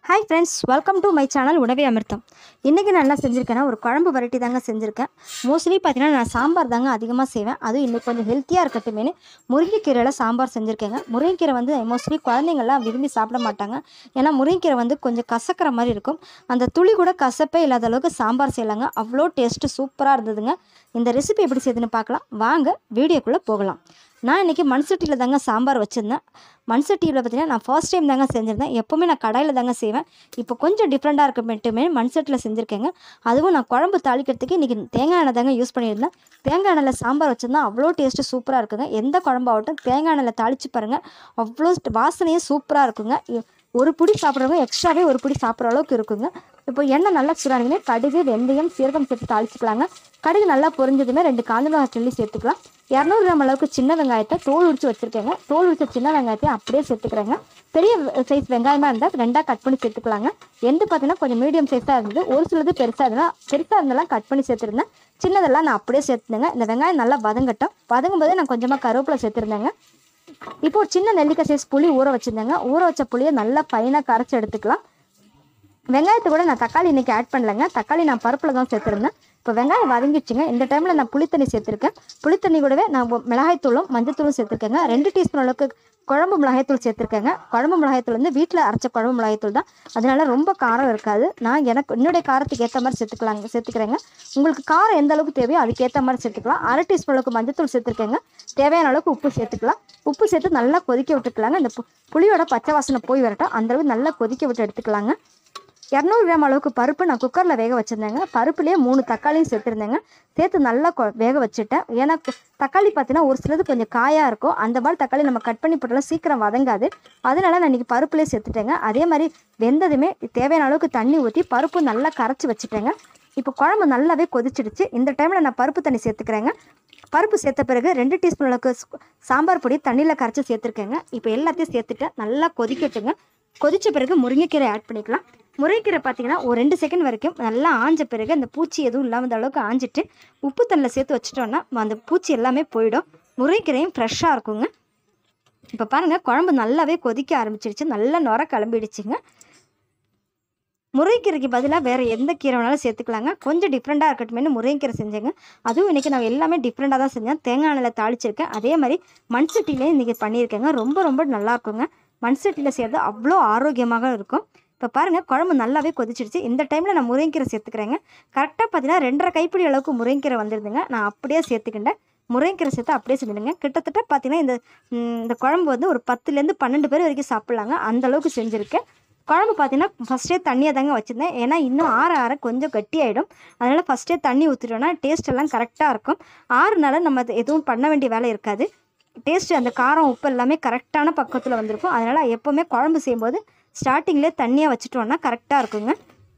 hi friends welcome to my channel உணவே அமிர்தம் இன்றைக்கி நான் என்ன செஞ்சுருக்கேன்னா ஒரு குழம்பு வெரைட்டி தாங்க செஞ்சுருக்கேன் மோஸ்ட்லி பார்த்தீங்கன்னா நான் சாம்பார் தாங்க அதிகமாக செய்வேன் அதுவும் இன்னைக்கு கொஞ்சம் ஹெல்த்தியாக இருக்கட்டுமேனு முருங்கைக்கீரையில் சாம்பார் செஞ்சுருக்கேங்க முருங்கைக்கீரை வந்து மோஸ்ட்லி குழந்தைங்கள்லாம் விரும்பி சாப்பிட மாட்டாங்க ஏன்னா முருங்கைக்கீரை வந்து கொஞ்சம் கசக்கிற மாதிரி இருக்கும் அந்த துளி கூட கசப்பே இல்லாத அளவுக்கு சாம்பார் செய்யலாங்க அவ்வளோ டேஸ்ட்டு சூப்பராக இருந்ததுங்க இந்த ரெசிபி எப்படி செய்யுதுன்னு பார்க்கலாம் வாங்க வீடியோக்குள்ளே போகலாம் நான் இன்றைக்கி மண்சட்டியில் தாங்க சாம்பார் வச்சுருந்தேன் மண்சட்டியில் பார்த்தீங்கன்னா நான் ஃபர்ஸ்ட் டைம் தாங்க செஞ்சுருந்தேன் எப்போவுமே நான் கடாயில் தாங்க செய்வேன் இப்போ கொஞ்சம் டிஃப்ரெண்ட்டாக இருக்க மட்டுமே மண்சட்டியில் செஞ்சுருக்கேங்க அதுவும் நான் குழம்பு தாளிக்கிறதுக்கு இன்றைக்கி தேங்காய் எண்ணெய் தாங்க யூஸ் பண்ணியிருந்தேன் தேங்காய் எண்ணெயில் சாம்பார் வச்சுருந்தா அவ்வளோ டேஸ்ட்டு சூப்பராக இருக்குங்க எந்த குழம்பாகட்டும் தேங்காய் எண்ணெயில் தாளித்து பாருங்கள் அவ்வளோ வாசனையும் சூப்பராக இருக்குங்க இ- ஒரு பிடி சாப்பிட்றவங்க எக்ஸ்ட்ராவே ஒரு பிடி சாப்பிட்ற அளவுக்கு இருக்குங்க இப்போ எண்ணெய் நல்லா சூடானதுமே கடுகு வெந்தயம் சீரகம் சேர்த்து தாளிச்சுக்கலாங்க கடுகு நல்லா பொரிஞ்சதுமே ரெண்டு காஞ்ச மிளகாய் கிள்ளி சேர்த்துக்கலாம் இரநூறு கிராம் அளவுக்கு சின்ன வெங்காயத்தை தோல் உரிச்சு வச்சுருக்கேங்க தோல் உரிச்ச சின்ன வெங்காயத்தை அப்படியே சேர்த்துக்கிறேங்க பெரிய சைஸ் வெங்காயமாக இருந்தால் ரெண்டாக கட் பண்ணி சேர்த்துக்கலாங்க எந்த பார்த்தீங்கன்னா கொஞ்சம் மீடியம் சைஸாக இருந்தது ஒரு சிலது பெருசாக இருந்தால் பெருசாக இருந்தாலும் கட் பண்ணி சேர்த்துருந்தேன் சின்னதெல்லாம் நான் அப்படியே சேர்த்துனேங்க இந்த வெங்காயம் நல்லா வதங்கட்டும் வதங்கும் போதே நான் கொஞ்சமாக கருவேப்பிலை சேர்த்துருந்தேங்க இப்போ ஒரு சின்ன நெல்லிக்காய் சைஸ் புளி ஊற வச்சுருந்தேங்க ஊற வச்ச புளியை நல்லா ஃபைனாக கரைச்சி எடுத்துக்கலாம் வெங்காயத்தை கூட நான் தக்காளி இன்னைக்கு ஆட் பண்ணலைங்க தக்காளி நான் பருப்பில் தான் சேர்த்துருந்தேன் இப்போ வெங்காயம் வதங்கிடுச்சுங்க இந்த டைமில் நான் புளித்தண்ணி சேர்த்துருக்கேன் புளித்தண்ணி கூடவே நான் ஒ- மிளகாய்த்தூளும் மஞ்சத்தூளும் சேர்த்துருக்கேங்க ரெண்டு டீஸ்பூன் அளவுக்கு குழம்பு மிளகாய்த்தூள் சேர்த்துருக்கேங்க குழம்பு மிளகாய்த்தூள் வந்து வீட்டில் அரைச்ச குழம்பு மிளகாய்த்தூள் தான் அதனால ரொம்ப காரம் இருக்காது நான் எனக்கு என்னுடைய காரத்துக்கு ஏற்ற மாதிரி சேர்த்துக்கலாங்க சேர்த்துக்கிறேங்க உங்களுக்கு காரம் எந்த அளவுக்கு தேவையோ அதுக்கேற்ற மாதிரி சேர்த்துக்கலாம் அரை டீஸ்பூன் அளவுக்கு மஞ்சத்தூள் சேர்த்துருக்கேங்க தேவையான அளவுக்கு உப்பு சேர்த்துக்கலாம் உப்பு சேர்த்து நல்லா கொதிக்க விட்டுக்கலாங்க இந்த பு- புளியோட பச்சை வாசனை போய் வரட்டும் அந்த அளவுக்கு நல்லா கொதிக்க விட்டு எடுத்துக்கலாங்க இரநூறு கிராம் அளவுக்கு பருப்பு நான் குக்கரில் வேக வச்சுருந்தேங்க பருப்புலேயே மூணு தக்காளியும் சேர்த்துருந்தேங்க சேர்த்து நல்லா கொ- வேக வச்சுட்டேன் ஏன்னா கு- தக்காளி பார்த்தீங்கன்னா ஒரு சிலது கொஞ்சம் காயாக இருக்கும் அந்த மாதிரி தக்காளி நம்ம கட் பண்ணி போட்டாலும் சீக்கிரம் வதங்காது அதனால நான் இன்றைக்கி பருப்புலேயே சேர்த்துட்டேங்க அதே மாதிரி வெந்ததுமே தேவையான அளவுக்கு தண்ணி ஊற்றி பருப்பு நல்லா கரைச்சி வச்சுட்டேங்க இப்போ குழம்பு நல்லாவே கொதிச்சிடுச்சு இந்த டைமில் நான் பருப்பு தண்ணி சேர்த்துக்கிறேங்க பருப்பு சேர்த்த பிறகு ரெண்டு டீஸ்பூன் அளவுக்கு ஸ்- சாம்பார் பொடி தண்ணியில் கரைச்சி சேர்த்துருக்கேங்க இப்போ எல்லாத்தையும் சேர்த்துட்டேன் நல்லா கொதிக்கட்டுங்க கொதிச்ச பிறகு முருங்கைக்கீரை ஆட் பண்ணிக்கலாம் முருங்கைக்கீரை பார்த்தீங்கன்னா ஒரு ரெண்டு செகண்ட் வரைக்கும் நல்லா ஆஞ்ச பிறகு அந்த பூச்சி எதுவும் இல்லாமல் அளவுக்கு ஆஞ்சிட்டு உப்பு தண்ணியில் சேர்த்து வச்சிட்டோன்னா அந்த பூச்சி எல்லாமே போயிடும் முருங்கைக்கீரையும் ஃப்ரெஷ்ஷாக இருக்குங்க இப்போ பாருங்கள் குழம்பு நல்லாவே கொதிக்க ஆரம்பிச்சிடுச்சு நல்லா நுர கிளம்பிடுச்சுங்க முருங்கைக்கீரைக்கு பதிலாக வேறு எந்த கீரை வேணாலும் சேர்த்துக்கலாங்க கொஞ்சம் டிஃப்ரெண்ட்டாக இருக்கட்டுமேனு முருங்கைக்கீரை செஞ்சேங்க அதுவும் இன்றைக்கி நான் எல்லாமே டிஃப்ரெண்ட்டாக தான் செஞ்சேன் தேங்காய் எண்ணெயில் தாளிச்சிருக்கேன் அதே மாதிரி மண் சட்டிலையும் இன்றைக்கி பண்ணியிருக்கேங்க ரொம்ப ரொம்ப நல்லா இருக்குங்க மண் சட்டியில் செய்கிறது அவ்வளோ ஆரோக்கியமாக இருக்கும் இப்போ பாருங்கள் குழம்பு நல்லாவே கொதிச்சிடுச்சு இந்த டைமில் நான் முருங்கைக்கீரை சேர்த்துக்கிறேங்க கரெக்டாக பார்த்தீங்கன்னா ரெண்டரை கைப்பிடி அளவுக்கு முருங்கைக்கீரை வந்துருதுங்க நான் அப்படியே சேர்த்துக்கிட்டேன் முருங்கைக்கீரை சேர்த்து அப்படியே செஞ்சுடுங்க கிட்டத்தட்ட பார்த்தீங்கன்னா இந்த ம், இந்த குழம்பு வந்து ஒரு பத்துலேருந்து பன்னெண்டு பேர் வரைக்கும் சாப்பிட்லாங்க அந்த அளவுக்கு செஞ்சுருக்கேன் குழம்பு பார்த்தீங்கன்னா ஃபஸ்ட்டே தண்ணியாக தாங்க வச்சுருந்தேன் ஏன்னா இன்னும் ஆற ஆற கொஞ்சம் கட்டியாயிடும் அதனால் ஃபஸ்ட்டே தண்ணி ஊற்றிட்டோன்னா டேஸ்ட் எல்லாம் கரெக்டாக இருக்கும் ஆறுனால நம்ம அது எதுவும் பண்ண வேண்டிய வேலை இருக்காது டேஸ்ட்டு அந்த காரம் உப்பு எல்லாமே கரெக்டான பக்கத்தில் வந்திருக்கும் அதனால் எப்போவுமே குழம்பு செய்யும்போது ஸ்டார்டிங்லேயே தண்ணியாக வச்சுட்டோன்னா கரெக்டாக இருக்குங்க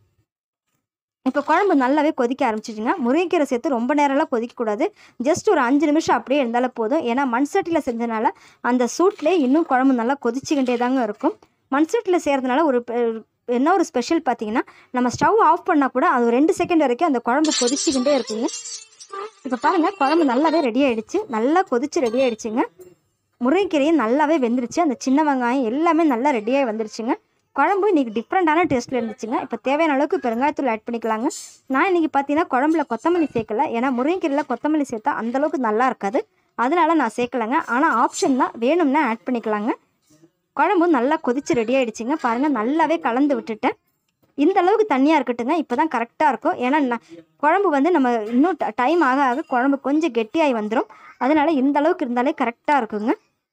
இப்போ குழம்பு நல்லாவே கொதிக்க ஆரம்பிச்சிச்சுங்க முருங்கைக்கீரை சேர்த்து ரொம்ப நேரம்லாம் கொதிக்கக்கூடாது ஜஸ்ட் ஒரு அஞ்சு நிமிஷம் அப்படியே இருந்தாலும் போதும் ஏன்னா மண் சட்டியில் செஞ்சனால அந்த சூட்லேயே இன்னும் குழம்பு நல்லா கொதிச்சுக்கிட்டே தாங்க இருக்கும் மண் சட்டியில் செய்கிறதுனால ஒரு பெ- என்ன ஒரு ஸ்பெஷல் பார்த்தீங்கன்னா நம்ம ஸ்டவ் ஆஃப் பண்ணால் கூட அது ஒரு ரெண்டு செகண்ட் வரைக்கும் அந்த குழம்பு கொதிச்சுக்கிட்டே இருக்குங்க இப்போ பாருங்கள் குழம்பு நல்லாவே ரெடி ஆயிடுச்சு நல்லா கொதிச்சு ரெடி ஆயிடுச்சுங்க முருங்கைக்கீரையும் நல்லாவே வெந்துருச்சு அந்த சின்ன வெங்காயம் எல்லாமே நல்லா ரெடியாகி வந்துருச்சுங்க குழம்பு இன்றைக்கி டிஃப்ரெண்ட்டான டேஸ்ட்டில் இருந்துச்சுங்க இப்போ தேவையான அளவுக்கு பெருங்காயத்தூள் ஆட் பண்ணிக்கலாங்க நான் இன்றைக்கி பார்த்தீங்கன்னா குழம்புல கொத்தமல்லி சேர்க்கல ஏன்னா முருங்கைக்கீரையில் கொத்தமல்லி சேர்த்தா அந்தளவுக்கு நல்லா இருக்காது அதனால நான் சேர்க்கலைங்க ஆனால் ஆப்ஷன் தான் வேணும்னா ஆட் பண்ணிக்கலாங்க குழம்பு நல்லா கொதிச்சு ரெடி ஆயிடுச்சுங்க பாருங்கள் நல்லாவே கலந்து விட்டுட்டேன் இந்த அளவுக்கு தண்ணியாக இருக்கட்டுங்க இப்போ தான் கரெக்டாக இருக்கும் ஏன்னா ந- குழம்பு வந்து நம்ம இன்னும் டைம் ஆக ஆக குழம்பு கொஞ்சம் கெட்டியாகி வந்துடும் அதனால இந்த அளவுக்கு இருந்தாலே கரெக்டாக இருக்குங்க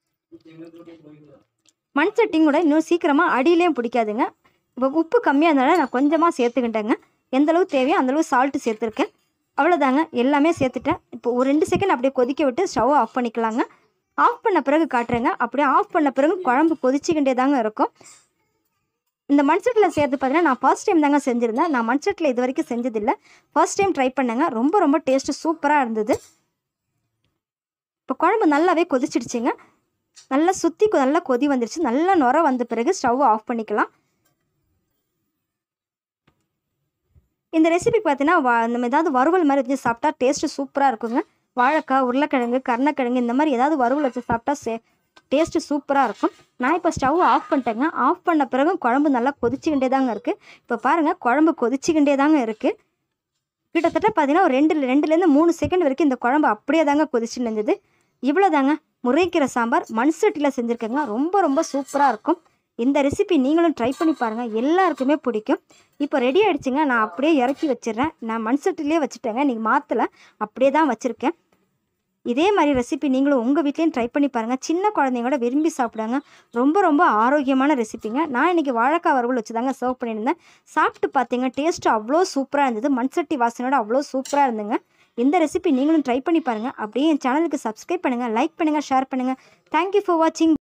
மண் சட்டியும் கூட இன்னும் சீக்கிரமாக அடியிலையும் பிடிக்காதுங்க இப்போ உப்பு கம்மியாக இருந்தாலும் நான் கொஞ்சமாக சேர்த்துக்கிட்டேங்க எந்த அளவுக்கு தேவையோ அந்த அளவுக்கு சால்ட்டு சேர்த்துருக்கேன் அவ்வளோதாங்க எல்லாமே சேர்த்துட்டேன் இப்போ ஒரு ரெண்டு செகண்ட் அப்படியே கொதிக்க விட்டு ஸ்டவ் ஆஃப் பண்ணிக்கலாங்க ஆஃப் பண்ண பிறகு காட்டுறேங்க அப்படியே ஆஃப் பண்ண பிறகு குழம்பு கொதிச்சுக்கிட்டே தாங்க இருக்கும் இந்த மண்சட்டில் சேர்த்து பார்த்தீங்கன்னா நான் ஃபர்ஸ்ட் டைம் தாங்க செஞ்சுருந்தேன் நான் மண்சட்டில் இது வரைக்கும் செஞ்சதில்லை ஃபர்ஸ்ட் டைம் ட்ரை பண்ணேங்க ரொம்ப ரொம்ப டேஸ்ட்டு சூப்பராக இருந்தது இப்போ குழம்பு நல்லாவே கொதிச்சிடுச்சுங்க நல்லா சுற்றி நல்லா கொதி வந்துருச்சு நல்லா நுர வந்த பிறகு ஸ்டவ் ஆஃப் பண்ணிக்கலாம் இந்த ரெசிபி பார்த்தீங்கன்னா வா நம்ம ஏதாவது வறுவல் மாதிரி வச்சு சாப்பிட்டா டேஸ்ட்டு சூப்பராக இருக்குங்க வாழைக்காய் உருளைக்கிழங்கு கருணக்கிழங்கு இந்த மாதிரி ஏதாவது வறுவல் வச்சு சாப்பிட்டா சே டேஸ்ட்டு சூப்பராக இருக்கும் நான் இப்போ ஸ்டவ் ஆஃப் பண்ணிட்டேங்க ஆஃப் பண்ண பிறகு குழம்பு நல்லா கொதிச்சுக்கிட்டே தாங்க இருக்குது இப்போ பாருங்கள் குழம்பு கொதிச்சுக்கிட்டே தாங்க இருக்குது கிட்டத்தட்ட பார்த்தீங்கன்னா ஒரு ரெண்டு ரெண்டுலேருந்து மூணு செகண்ட் வரைக்கும் இந்த குழம்பு அப்படியே தாங்க கொதிச்சுட்டு இருந்தது இவ்வளோ தாங்க முருங்கைக்கீரை சாம்பார் மண் சட்டியில் செஞ்சுருக்கேங்க ரொம்ப ரொம்ப சூப்பராக இருக்கும் இந்த ரெசிபி நீங்களும் ட்ரை பண்ணி பாருங்கள் எல்லாருக்குமே பிடிக்கும் இப்போ ரெடி ஆகிடுச்சுங்க நான் அப்படியே இறக்கி வச்சிடுறேன் நான் மண் சட்டிலே வச்சுட்டேங்க நீங்கள் மாற்றலை அப்படியே தான் வச்சுருக்கேன் இதே மாதிரி ரெசிபி நீங்களும் உங்கள் வீட்லேயும் ட்ரை பண்ணி பாருங்கள் சின்ன குழந்தைங்களோட விரும்பி சாப்பிடுவாங்க ரொம்ப ரொம்ப ஆரோக்கியமான ரெசிபிங்க நான் இன்றைக்கி வாழைக்காய் வறுவல் வச்சு தாங்க சர்வ் பண்ணியிருந்தேன் சாப்பிட்டு பார்த்தீங்க டேஸ்ட்டு அவ்வளோ சூப்பராக இருந்தது மண் சட்டி வாசனையோட அவ்வளோ சூப்பராக இருந்துங்க இந்த ரெசிபி நீங்களும் ட்ரை பண்ணி பாருங்கள் அப்படியே என் சேனலுக்கு சப்ஸ்கிரைப் பண்ணுங்கள் லைக் பண்ணுங்கள் ஷேர் பண்ணுங்கள் தேங்க்யூ ஃபார் வாட்சிங்